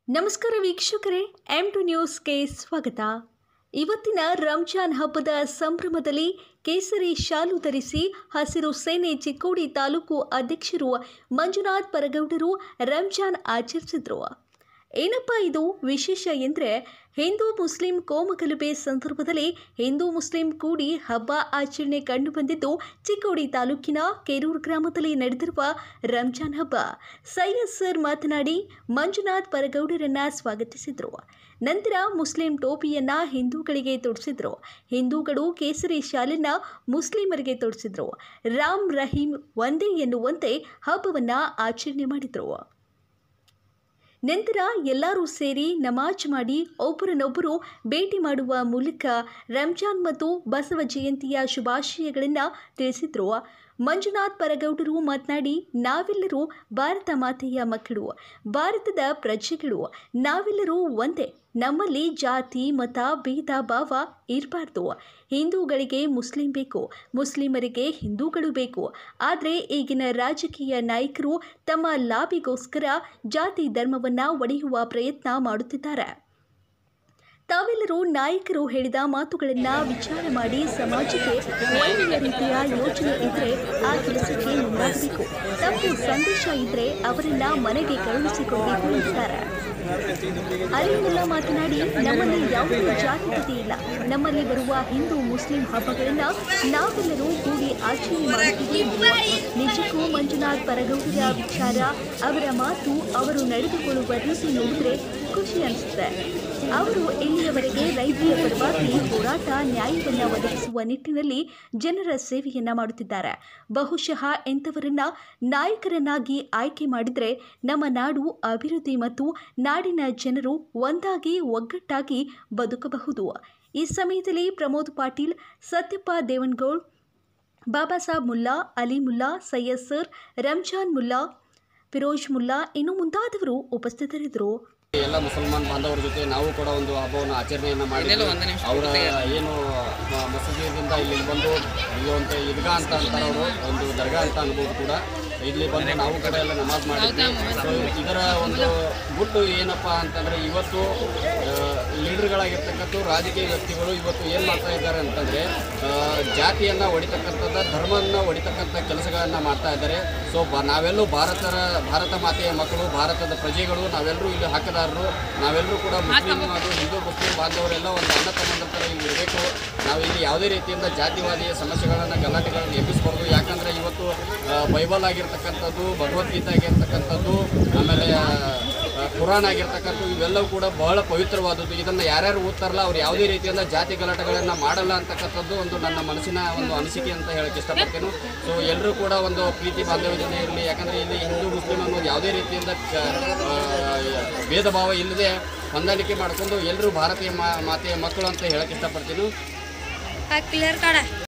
ನಮಸ್ಕಾರ ವೀಕ್ಷಕರೇ M to ನ್ಯೂಸ್ಗೆ ಸ್ವಾಗತ ಇವತ್ತಿನ ರಂಜಾನ್ ಹಬ್ಬದ ಸಂಭ್ರಮದಲ್ಲಿ ಕೇಸರಿ ಶಾಲು ಧರಿಸಿ ಹಸಿರು ಸೇನೆ ಚಿಕ್ಕೋಡಿ ತಾಲೂಕು ಅಧ್ಯಕ್ಷರು ಮಂಜುನಾಥ್ ಪರಗೌಡರು ರಂಜಾನ್ ಆಚರಿಸಿದ್ರು ಏನಪ್ಪ ಇದು ವಿಶೇಷ ಎಂದರೆ ಹಿಂದೂ ಮುಸ್ಲಿಂ ಕೋಮಗಲಭೆ ಸಂದರ್ಭದಲ್ಲಿ ಹಿಂದೂ ಮುಸ್ಲಿಂ ಕೂಡಿ ಹಬ್ಬ ಆಚರಣೆ ಕಂಡುಬಂದಿದ್ದು ಚಿಕ್ಕೋಡಿ ತಾಲೂಕಿನ ಕೇರೂರು ಗ್ರಾಮದಲ್ಲಿ ನಡೆದಿರುವ ರಂಜಾನ್ ಹಬ್ಬ ಸೈಯದ್ ಸರ್ ಮಾತನಾಡಿ ಮಂಜುನಾಥ್ ಪರಗೌಡರನ್ನ ಸ್ವಾಗತಿಸಿದರು ನಂತರ ಮುಸ್ಲಿಂ ಟೋಪಿಯನ್ನ ಹಿಂದೂಗಳಿಗೆ ತೊಡಿಸಿದ್ರು ಹಿಂದೂಗಳು ಕೇಸರಿ ಶಾಲನ್ನ ಮುಸ್ಲಿಮರಿಗೆ ತೊಡಿಸಿದ್ರು ರಾಮ್ ರಹೀಂ ಒಂದೇ ಎನ್ನುವಂತೆ ಹಬ್ಬವನ್ನ ಆಚರಣೆ ಮಾಡಿದರು ನಂತರ ಎಲ್ಲರೂ ಸೇರಿ ನಮಾಜ್ ಮಾಡಿ ಒಬ್ಬರನ್ನೊಬ್ಬರು ಭೇಟಿ ಮಾಡುವ ಮೂಲಕ ರಂಜಾನ್ ಮತ್ತು ಬಸವ ಜಯಂತಿಯ ಶುಭಾಶಯಗಳನ್ನು ತಿಳಿಸಿದ್ರು ಮಂಜುನಾಥ್ ಪರಗೌಡರು ಮಾತನಾಡಿ ನಾವೆಲ್ಲರೂ ಭಾರತ ಮಾತೆಯ ಮಕ್ಕಳು ಭಾರತದ ಪ್ರಜೆಗಳು ನಾವೆಲ್ಲರೂ ಒಂದೇ ನಮ್ಮಲ್ಲಿ ಜಾತಿ ಮತ ಭೇದ ಭಾವ ಇರಬಾರ್ದು ಹಿಂದೂಗಳಿಗೆ ಮುಸ್ಲಿಂ ಬೇಕು ಮುಸ್ಲಿಮರಿಗೆ ಹಿಂದೂಗಳು ಬೇಕು ಆದರೆ ಈಗಿನ ರಾಜಕೀಯ ನಾಯಕರು ತಮ್ಮ ಲಾಭಿಗೋಸ್ಕರ ಜಾತಿ ಧರ್ಮವನ್ನು ಒಡೆಯುವ ಪ್ರಯತ್ನ ಮಾಡುತ್ತಿದ್ದಾರೆ ತಾವೆಲ್ಲರೂ ನಾಯಕರು ಹೇಳಿದ ಮಾತುಗಳನ್ನು ವಿಚಾರ ಮಾಡಿ ಸಮಾಜಕ್ಕೆ ಒಳ್ಳೆಯ ರೀತಿಯ ಯೋಚನೆ ಇದ್ರೆ ಆ ಕೆಲಸಕ್ಕೆ ಮುಂದಾಗಬೇಕು ತಪ್ಪು ಸಂದೇಶ ಇದ್ರೆ ಅವರನ್ನ ಮನೆಗೆ ಕಳುಹಿಸಿಕೊಡಬೇಕು ಎಂದಿದ್ದಾರೆ ಅಲಿಮುಲ್ಲಾ ಮಾತನಾಡಿ ನಮ್ಮಲ್ಲಿ ಯಾವುದೇ ಜಾತಿಗತಿ ಇಲ್ಲ ನಮ್ಮಲ್ಲಿ ಬರುವ ಹಿಂದೂ ಮುಸ್ಲಿಂ ಹಬ್ಬಗಳನ್ನ ನಾವೆಲ್ಲರೂ ಕೂಡಿ ಆಚರಣೆ ಮಾಡುತ್ತಿದ್ದೇವೆ ನಿಜಕ್ಕೂ ಮಂಜುನಾಥ್ ಪರಗೌಡರ ವಿಚಾರ ಅವರ ಮಾತು ಅವರು ನಡೆದುಕೊಳ್ಳುವ ರೀತಿ ನೋಡಿದ್ರೆ ಖುಷಿ ಅನಿಸುತ್ತೆ ಅವರು ಇಲ್ಲಿಯವರೆಗೆ ರೈತರ ಪರವಾಗಿ ಹೋರಾಟ ನ್ಯಾಯವನ್ನ ಒದಗಿಸುವ ನಿಟ್ಟಿನಲ್ಲಿ ಜನರ ಸೇವೆಯನ್ನ ಮಾಡುತ್ತಿದ್ದಾರೆ ಬಹುಶಃ ಇಂಥವರನ್ನ ನಾಯಕರನ್ನಾಗಿ ಆಯ್ಕೆ ಮಾಡಿದರೆ ನಮ್ಮ ನಾಡು ಅಭಿವೃದ್ಧಿ ಮತ್ತು ನಾಡಿನ ಜನರು ಒಂದಾಗಿ ಒಗ್ಗಟ್ಟಾಗಿ ಬದುಕಬಹುದು ಈ ಸಮಯದಲ್ಲಿ ಪ್ರಮೋದ್ ಪಾಟೀಲ್ ಸತ್ಯಪ್ಪ ದೇವನಗೌಡ್ ಬಾಬಾ ಸಾಬ್ ಮುಲ್ಲಾ ಅಲಿ ಮುಲ್ಲಾ ಸೈಯದ್ ಸರ್ ರಂಜಾನ್ ಮುಲ್ಲಾ ಫಿರೋಜ್ ಮುಲ್ಲಾ ಇನ್ನು ಮುಂತಾದವರು ಉಪಸ್ಥಿತರಿದ್ದರು ಎಲ್ಲ ಮುಸಲ್ಮಾನ್ ಬಾಂಧವರ ಜೊತೆ ನಾವು ಕೂಡ ಒಂದು ಹಬ್ಬವನ್ನು ಆಚರಣೆಯನ್ನು ಮಾಡಿ ಅವರ ಏನು ಮ- ಮಸೀದಿಯಿಂದ ಇಲ್ಲಿ ಬಂದು ಇಲ್ಲೊಂದು ಈದ್ಗಾ ಅಂತ ಅಂತಾರೆ ಅವರು ಒಂದು ದರ್ಗಾ ಅಂತ ಅನ್ಬೋದು ಕೂಡ ಇಲ್ಲಿ ಬಂದು ನಾವು ಕೂಡ ಎಲ್ಲ ನಮಾಜ್ ಮಾಡಿದ್ವಿ ಸೊ ಇದರ ಒಂದು ಗುಟ್ಟು ಏನಪ್ಪ ಅಂತಂದರೆ ಇವತ್ತು ಲೀಡರ್ಗಳಾಗಿರ್ತಕ್ಕಂಥ ರಾಜಕೀಯ ವ್ಯಕ್ತಿಗಳು ಇವತ್ತು ಏನು ಮಾಡ್ತಾ ಇದ್ದಾರೆ ಅಂತಂದರೆ ಜಾತಿಯನ್ನು ಹೊಡಿತಕ್ಕಂಥದ್ದು ಧರ್ಮವನ್ನು ಹೊಡಿತಕ್ಕಂಥ ಕೆಲಸಗಳನ್ನು ಮಾಡ್ತಾ ಇದ್ದಾರೆ ಸೊ ಬ ನಾವೆಲ್ಲೂ ಭಾರತರ ಭಾರತ ಮಾತೆಯ ಮಕ್ಕಳು ಭಾರತದ ಪ್ರಜೆಗಳು ನಾವೆಲ್ಲರೂ ಇಲ್ಲಿ ಹಕ್ಕದಾರರು ನಾವೆಲ್ಲರೂ ಕೂಡ ಮುಸ್ಲಿಂ ಹಾಗೂ ಹಿಂದೂ ಮುಸ್ಲಿಂ ಬಾಂಧವರೆಲ್ಲ ಒಂದು ಅಣ್ಣ ತಮ್ಮಂದ್ರ ಥರ ಇಲ್ಲಿ ಇರಬೇಕು ನಾವು ಇಲ್ಲಿ ಯಾವುದೇ ರೀತಿಯಿಂದ ಜಾತಿವಾದಿಯ ಸಮಸ್ಯೆಗಳನ್ನು ಗಲಾಟೆಗಳನ್ನು ಎಬ್ಬಿಸಬಾರ್ದು ಯಾಕಂದರೆ ಇವತ್ತು ಆ, ಬೈಬಲ್ ಆಗಿರ್ತಕ್ಕಂಥದ್ದು ಭಗವದ್ಗೀತೆ ಆಗಿರ್ತಕ್ಕಂಥದ್ದು ಆಮೇಲೆ ಆ, ಆ, ಕುರಾನ್ ಆಗಿರ್ತಕ್ಕಂಥದ್ದು ಇವೆಲ್ಲವೂ ಕೂಡ ಬಹಳ ಪವಿತ್ರವಾದದ್ದು ಇದನ್ನು ಯಾರ್ಯಾರು ಓದ್ತಾರಲ್ಲ ಅವ್ರು ಯಾವುದೇ ರೀತಿಯಿಂದ ಜಾತಿ ಗಲಾಟೆಗಳನ್ನು ಮಾಡಲ್ಲ ಅಂತಕ್ಕಂಥದ್ದು ಒಂದು ನನ್ನ ಮನಸ್ಸಿನ ಒಂದು ಅನಿಸಿಕೆ ಅಂತ ಹೇಳಕ್ಕೆ ಇಷ್ಟಪಡ್ತೇನೆ ಸೊ ಎಲ್ಲರೂ ಕೂಡ ಒಂದು ಪ್ರೀತಿ ಬಾಂಧವ್ಯದಿಂದ ಇರಲಿ ಯಾಕಂದರೆ ಇಲ್ಲಿ ಹಿಂದೂ ಮುಸ್ಲಿಂ ಅನ್ನೋದು ಯಾವುದೇ ರೀತಿಯಿಂದ ಕ- ಆ, ಭೇದ ಭಾವ ಇಲ್ಲದೆ ಹೊಂದಾಣಿಕೆ ಮಾಡಿಕೊಂಡು ಎಲ್ಲರೂ ಭಾರತೀಯ ಮಾ ಮಾತೆಯ ಮಕ್ಕಳು ಅಂತ ಹೇಳಕ್ಕೆ ಇಷ್ಟಪಡ್ತೀನಿ ಕ್ಲಿಯರ್ ಕಾಡ